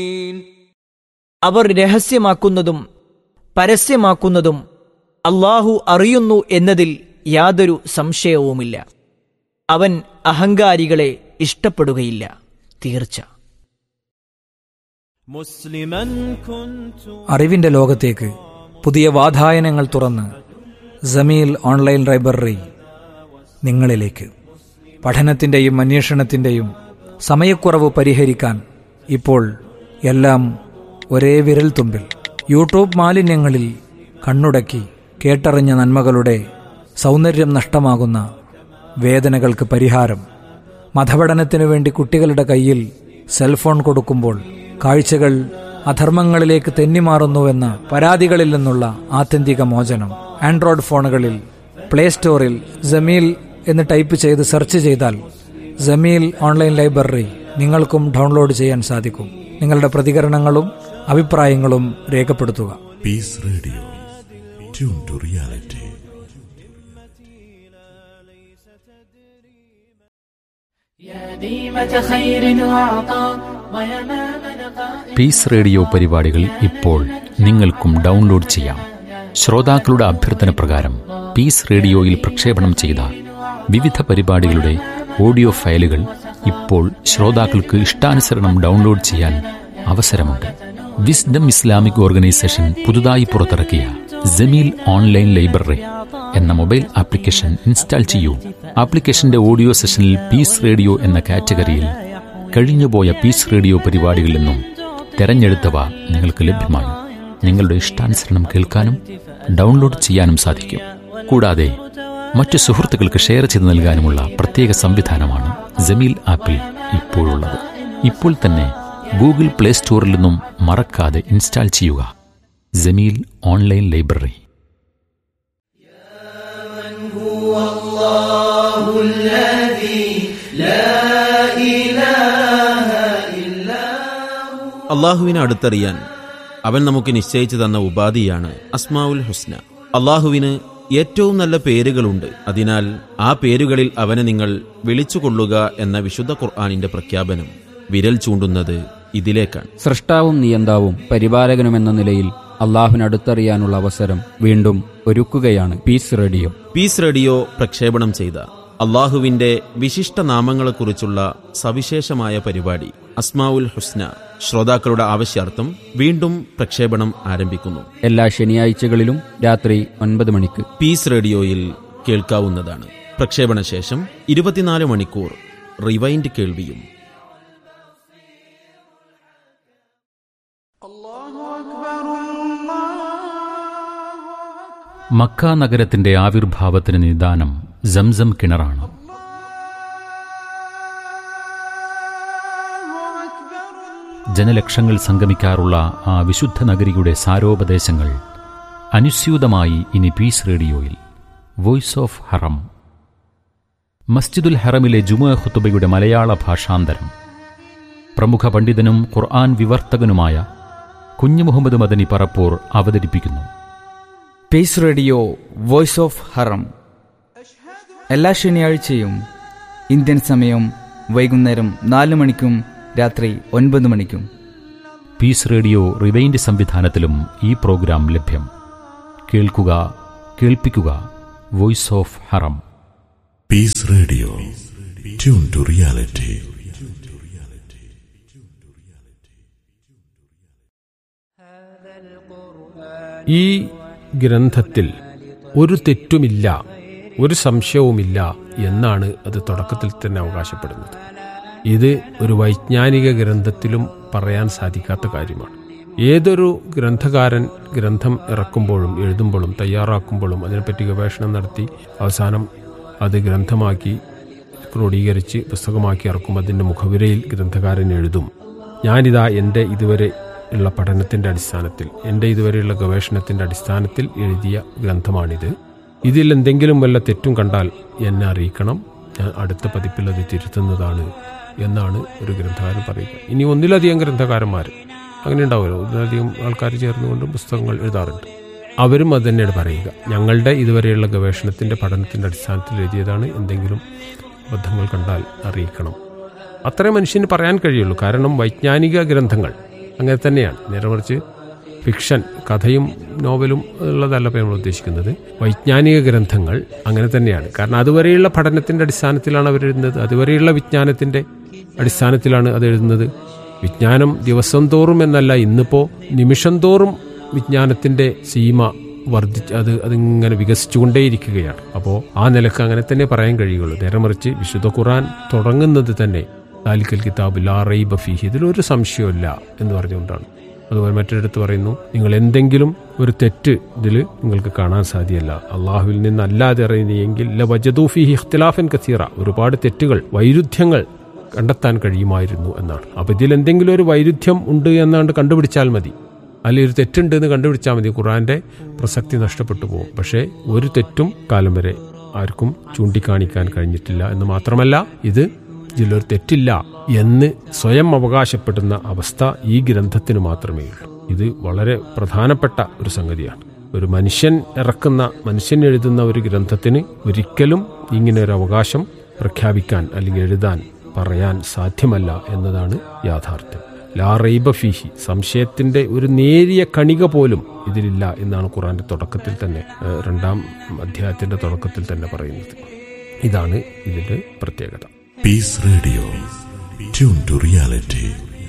അവർ രഹസ്യമാക്കുന്നതും പരസ്യമാക്കുന്നതും അള്ളാഹു അറിയുന്നു എന്നതിൽ യാതൊരു സംശയവുമില്ല അവൻ അഹങ്കാരികളെ ഇഷ്ടപ്പെടുകയില്ല തീർച്ച مسلما كنت അറിവിന്റെ ലോകത്തേക്ക് പുതിയ വാതായനങ്ങൾ തുറന്ന് ജമീൽ ഓൺലൈൻ ലൈബ്രറി നിങ്ങളിലേക്ക് പഠനത്തിൻ്റെയും അന്വേഷണത്തിൻ്റെയും സമയക്കുറവ് പരിഹരിക്കാൻ ഇപ്പോൾ എല്ലാം ഒരേ വിരൽ തുമ്പിൽ യൂട്യൂബ് മാലിന്യങ്ങളിൽ കണ്ണുടക്കി കേട്ടറിഞ്ഞ നന്മകളുടെ സൗന്ദര്യം നഷ്ടമാകുന്ന വേദനകൾക്ക് പരിഹാരം മതപഠനത്തിനു വേണ്ടി കുട്ടികളുടെ കയ്യിൽ സെൽഫോൺ കൊടുക്കുമ്പോൾ കാഴ്ചകൾ അധർമ്മങ്ങളിലേക്ക് തെന്നിമാറുന്നുവെന്ന പരാതികളിൽ നിന്നുള്ള ആത്യന്തിക മോചനം ആൻഡ്രോയിഡ് ഫോണുകളിൽ പ്ലേ സ്റ്റോറിൽ ജമീൽ എന്ന് ടൈപ്പ് ചെയ്ത് സെർച്ച് ചെയ്താൽ ജമീൽ ഓൺലൈൻ ലൈബ്രറി നിങ്ങൾക്കും ഡൗൺലോഡ് ചെയ്യാൻ സാധിക്കും നിങ്ങളുടെ പ്രതികരണങ്ങളും അഭിപ്രായങ്ങളും രേഖപ്പെടുത്തുക Peace Radio. Tune to reality. يا ديمة خير وعطاء ويمام لقاء peace radio പരിപാടികൾ ഇപ്പോൾ നിങ്ങൾക്കും ഡൗൺലോഡ് ചെയ്യാം ശ്രോതാക്കളുടെ അഭ്യർത്ഥന പ്രകാരം പീസ് റേഡിയോയിൽ പ്രക്ഷേപണം ചെയ്ത വിവിധ പരിപാടികളുടെ ഓഡിയോ ഫയലുകൾ ഇപ്പോൾ ശ്രോതാക്കൾക്ക് ഇഷ്ടാനുസരണം ഡൗൺലോഡ് ചെയ്യാൻ അവസരമുണ്ട് വിസ്ഡം ഇസ്ലാമിക് ഓർഗനൈസേഷൻ പുതുതായി പുറത്തിറക്കിയ ജമീൽ ഓൺലൈൻ ലൈബ്രറി എന്ന മൊബൈൽ ആപ്ലിക്കേഷൻ ഇൻസ്റ്റാൾ ചെയ്യൂ ആപ്ലിക്കേഷന്റെ ഓഡിയോ സെഷനിൽ പീസ് റേഡിയോ എന്ന കാറ്റഗറിയിൽ കഴിഞ്ഞുപോയ പീസ് റേഡിയോ പരിപാടികളിൽ നിന്നും തെരഞ്ഞെടുത്തവ നിങ്ങൾക്ക് ലഭ്യമാണ് നിങ്ങളുടെ ഇഷ്ടാനുസരണം കേൾക്കാനും ഡൗൺലോഡ് ചെയ്യാനും സാധിക്കും കൂടാതെ മറ്റു സുഹൃത്തുക്കൾക്ക് ഷെയർ ചെയ്ത് നൽകാനുമുള്ള പ്രത്യേക സംവിധാനമാണ് ജമീൽ ആപ്പിൽ ഇപ്പോഴുള്ളത് ഇപ്പോൾ തന്നെ ഗൂഗിൾ പ്ലേ സ്റ്റോറിൽ നിന്നും മറക്കാതെ ഇൻസ്റ്റാൾ ചെയ്യുക ജമീൽ ഓൺലൈൻ ലൈബ്രറി അള്ളാഹുവിനെ അടുത്തറിയാൻ അവൻ നമുക്ക് നിശ്ചയിച്ചു തന്ന ഉപാധിയാണ് അസ്മാവുൽ ഹുസ്ന അള്ളാഹുവിന് ഏറ്റവും നല്ല പേരുകളുണ്ട് അതിനാൽ ആ പേരുകളിൽ അവനെ നിങ്ങൾ വിളിച്ചുകൊള്ളുക എന്ന വിശുദ്ധ ഖുർആാനിന്റെ പ്രഖ്യാപനം വിരൽ ചൂണ്ടുന്നത് ഇതിലേക്കാണ് സൃഷ്ടാവും നിയന്താവും പരിപാലകനുമെന്ന നിലയിൽ അള്ളാഹുവിനടുത്തറിയാനുള്ള അവസരം വീണ്ടും ഒരുക്കുകയാണ് പീസ് റേഡിയോ പീസ് റേഡിയോ പ്രക്ഷേപണം ചെയ്ത അള്ളാഹുവിന്റെ വിശിഷ്ട നാമങ്ങളെക്കുറിച്ചുള്ള സവിശേഷമായ പരിപാടി അസ്മാവുൽ ഹുസ്ന ശ്രോതാക്കളുടെ ആവശ്യാർത്ഥം വീണ്ടും പ്രക്ഷേപണം ആരംഭിക്കുന്നു എല്ലാ ശനിയാഴ്ചകളിലും രാത്രി ഒൻപത് മണിക്ക് പീസ് റേഡിയോയിൽ കേൾക്കാവുന്നതാണ് പ്രക്ഷേപണ ശേഷം ഇരുപത്തിനാല് മണിക്കൂർ റിവൈൻഡ് കേൾവിയും മക്ക നഗരത്തിന്റെ ആവിർഭാവത്തിന് നിദാനം സംസം കിണറാണ് ജനലക്ഷങ്ങൾ സംഗമിക്കാറുള്ള ആ വിശുദ്ധ നഗരിയുടെ സാരോപദേശങ്ങൾ അനുസ്യൂതമായി ഇനി പീസ് റേഡിയോയിൽ വോയിസ് ഓഫ് ഹറം മസ്ജിദുൽ ഹറമിലെ ജുമുഅ ഖുത്തുബയുടെ മലയാള ഭാഷാന്തരം പ്രമുഖ പണ്ഡിതനും ഖുർആൻ വിവർത്തകനുമായ കുഞ്ഞു മുഹമ്മദ് മദനി പറപ്പൂർ അവതരിപ്പിക്കുന്നു peace radio voice of Haram എല്ലാ ശനിയാഴ്ചയും ഇന്ത്യൻ സമയം വൈകുന്നേരം നാല് മണിക്കും രാത്രി ഒൻപത് മണിക്കും പീസ് റേഡിയോ റിവൈൻഡ് സംവിധാനത്തിലും ഈ പ്രോഗ്രാം ലഭ്യം കേൾക്കുക കേൾപ്പിക്കുക voice of Haram Peace Radio. Tune to reality. ഈ ഗ്രന്ഥത്തിൽ ഒരു തെറ്റുമില്ല ഒരു സംശയവുമില്ല എന്നാണ് അത് തുടക്കത്തിൽ തന്നെ അവകാശപ്പെടുന്നത് ഇത് ഒരു വൈജ്ഞാനിക ഗ്രന്ഥത്തിലും പറയാൻ സാധിക്കാത്ത കാര്യമാണ് ഏതൊരു ഗ്രന്ഥകാരൻ ഗ്രന്ഥം ഇറക്കുമ്പോഴും എഴുതുമ്പോഴും തയ്യാറാക്കുമ്പോഴും അതിനെപ്പറ്റി ഗവേഷണം നടത്തി അവസാനം അത് ഗ്രന്ഥമാക്കി ക്രോഡീകരിച്ച് പുസ്തകമാക്കി ഇറക്കുമ്പോൾ അതിൻ്റെ മുഖവിരയിൽ ഗ്രന്ഥകാരൻ എഴുതും ഞാനിതാ എൻ്റെ ഇതുവരെ ഉള്ള പഠനത്തിൻ്റെ അടിസ്ഥാനത്തിൽ എൻ്റെ ഇതുവരെയുള്ള ഗവേഷണത്തിൻ്റെ അടിസ്ഥാനത്തിൽ എഴുതിയ ഗ്രന്ഥമാണിത് ഇതിൽ എന്തെങ്കിലും വല്ല തെറ്റും കണ്ടാൽ എന്നെ അറിയിക്കണം ഞാൻ അടുത്ത പതിപ്പിൽ അത് തിരുത്തുന്നതാണ് എന്നാണ് ഒരു ഗ്രന്ഥകാരൻ പറയുക ഇനി ഒന്നിലധികം ഗ്രന്ഥകാരന്മാർ അങ്ങനെ ഉണ്ടാവുമല്ലോ ഒന്നിലധികം ആൾക്കാർ ചേർന്നുകൊണ്ട് പുസ്തകങ്ങൾ എഴുതാറുണ്ട് അവരും അത് തന്നെയാണ് പറയുക ഞങ്ങളുടെ ഇതുവരെയുള്ള ഗവേഷണത്തിൻ്റെ പഠനത്തിൻ്റെ അടിസ്ഥാനത്തിൽ എഴുതിയതാണ് എന്തെങ്കിലും അബദ്ധങ്ങൾ കണ്ടാൽ അറിയിക്കണം അത്രേ മനുഷ്യന് പറയാൻ കഴിയുള്ളൂ കാരണം വൈജ്ഞാനിക ഗ്രന്ഥങ്ങൾ അങ്ങനെ തന്നെയാണ് നേരെ മറിച്ച് ഫിക്ഷൻ കഥയും നോവലും ഉള്ളതല്ല ഇപ്പോൾ നമ്മൾ ഉദ്ദേശിക്കുന്നത് വൈജ്ഞാനിക ഗ്രന്ഥങ്ങൾ അങ്ങനെ തന്നെയാണ് കാരണം അതുവരെയുള്ള പഠനത്തിന്റെ അടിസ്ഥാനത്തിലാണ് അവർ എഴുതുന്നത് അതുവരെയുള്ള വിജ്ഞാനത്തിന്റെ അടിസ്ഥാനത്തിലാണ് അത് എഴുതുന്നത് വിജ്ഞാനം ദിവസം തോറും എന്നല്ല ഇന്നിപ്പോൾ നിമിഷം തോറും വിജ്ഞാനത്തിന്റെ സീമ വർദ്ധിച്ച് അത് അതിങ്ങനെ വികസിച്ചുകൊണ്ടേയിരിക്കുകയാണ് അപ്പോൾ ആ നിലക്ക് അങ്ങനെ തന്നെ പറയാൻ കഴിയുള്ളൂ നേരെ മറിച്ച് വിശുദ്ധ ഖുറാൻ തുടങ്ങുന്നത് തന്നെ ദാലിക്കൽ കിതാബ് ലാ റൈബ ഫീഹി ഇതിലൊരു സംശയമില്ല എന്ന് പറഞ്ഞുകൊണ്ടാണ് അതുപോലെ മറ്റൊരിടത്ത് പറയുന്നു നിങ്ങൾ എന്തെങ്കിലും ഒരു തെറ്റ് ഇതിൽ നിങ്ങൾക്ക് കാണാൻ സാധ്യമല്ല അള്ളാഹുവിൽ നിന്നല്ലാതെ അറിയുന്നെങ്കിൽ ല വജദൂഫിഹി ഇഖ്തിലാഫൻ കസീറ ഒരുപാട് തെറ്റുകൾ വൈരുദ്ധ്യങ്ങൾ കണ്ടെത്താൻ കഴിയുമായിരുന്നു എന്നാണ് അപ്പോൾ ഇതിൽ എന്തെങ്കിലും ഒരു വൈരുദ്ധ്യം ഉണ്ട് എന്നാണ്ട് കണ്ടുപിടിച്ചാൽ മതി അല്ലെങ്കിൽ ഒരു തെറ്റുണ്ട് എന്ന് കണ്ടുപിടിച്ചാൽ മതി ഖുറാന്റെ പ്രസക്തി നഷ്ടപ്പെട്ടു പോകും പക്ഷേ ഒരു തെറ്റും കാലം വരെ ആർക്കും ചൂണ്ടിക്കാണിക്കാൻ കഴിഞ്ഞിട്ടില്ല എന്ന് മാത്രമല്ല ഇത് ഇതിലൊരു തെറ്റില്ല എന്ന് സ്വയം അവകാശപ്പെടുന്ന അവസ്ഥ ഈ ഗ്രന്ഥത്തിന് മാത്രമേ ഉള്ളൂ ഇത് വളരെ പ്രധാനപ്പെട്ട ഒരു സംഗതിയാണ് ഒരു മനുഷ്യൻ ഇറക്കുന്ന മനുഷ്യൻ എഴുതുന്ന ഒരു ഗ്രന്ഥത്തിന് ഒരിക്കലും ഇങ്ങനെ ഒരു അവകാശം പ്രഖ്യാപിക്കാൻ അല്ലെങ്കിൽ എഴുതാൻ പറയാൻ സാധ്യമല്ല എന്നതാണ് യാഥാർത്ഥ്യം ലാ റൈബ ഫീഹി സംശയത്തിന്റെ ഒരു നേരിയ കണിക പോലും ഇതിലില്ല എന്നാണ് ഖുറാന്റെ തുടക്കത്തിൽ തന്നെ ഏഹ്, രണ്ടാം അധ്യായത്തിന്റെ തുടക്കത്തിൽ തന്നെ പറയുന്നത് ഇതാണ് ഇതിന്റെ പ്രത്യേകത Peace Radio. Tune to reality.